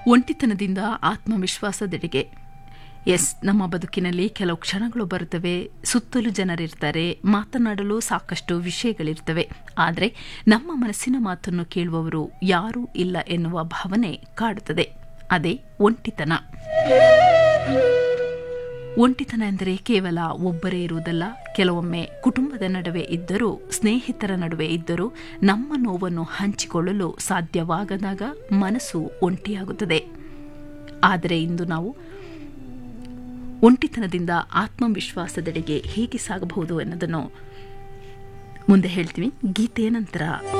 ಒಂಟಿತನದಿಂದ ಆತ್ಮವಿಶ್ವಾಸದೆಡೆಗೆ S ನಮ್ಮ ಬದುಕಿನಲ್ಲಿ ಕೆಲವು ಕ್ಷಣಗಳು ಬರುತ್ತವೆ ಸುತ್ತಲೂ ಜನರಿರ್ತಾರೆ ಮಾತನಾಡಲು ಸಾಕಷ್ಟು ವಿಷಯಗಳಿರ್ತವೆ ಆದರೆ ನಮ್ಮ ಮನಸ್ಸಿನ ಮಾತನ್ನು ಕೇಳುವವರು ಯಾರೂ ಇಲ್ಲ ಎನ್ನುವ ಭಾವನೆ ಕಾಡುತ್ತದೆ ಅದೇ ಒಂಟಿತನ ಒಂಟಿತನ ಎಂದರೆ ಕೇವಲ ಒಬ್ಬರೇ ಇರುವುದಲ್ಲ ಕೆಲವೊಮ್ಮೆ ಕುಟುಂಬದ ನಡುವೆ ಇದ್ದರೂ ಸ್ನೇಹಿತರ ನಡುವೆ ಇದ್ದರೂ ನಮ್ಮ ನೋವನ್ನು ಹಂಚಿಕೊಳ್ಳಲು ಸಾಧ್ಯವಾಗದಾಗ ಮನಸ್ಸು ಒಂಟಿಯಾಗುತ್ತದೆ ಆದರೆ ಇಂದು ನಾವು ಒಂಟಿತನದಿಂದ ಆತ್ಮವಿಶ್ವಾಸದೆಡೆಗೆ ಹೇಗೆ ಸಾಗಬಹುದು ಎನ್ನುವುದನ್ನು ಮುಂದೆ ಹೇಳ್ತೀವಿ ಗೀತೆಯ ನಂತರ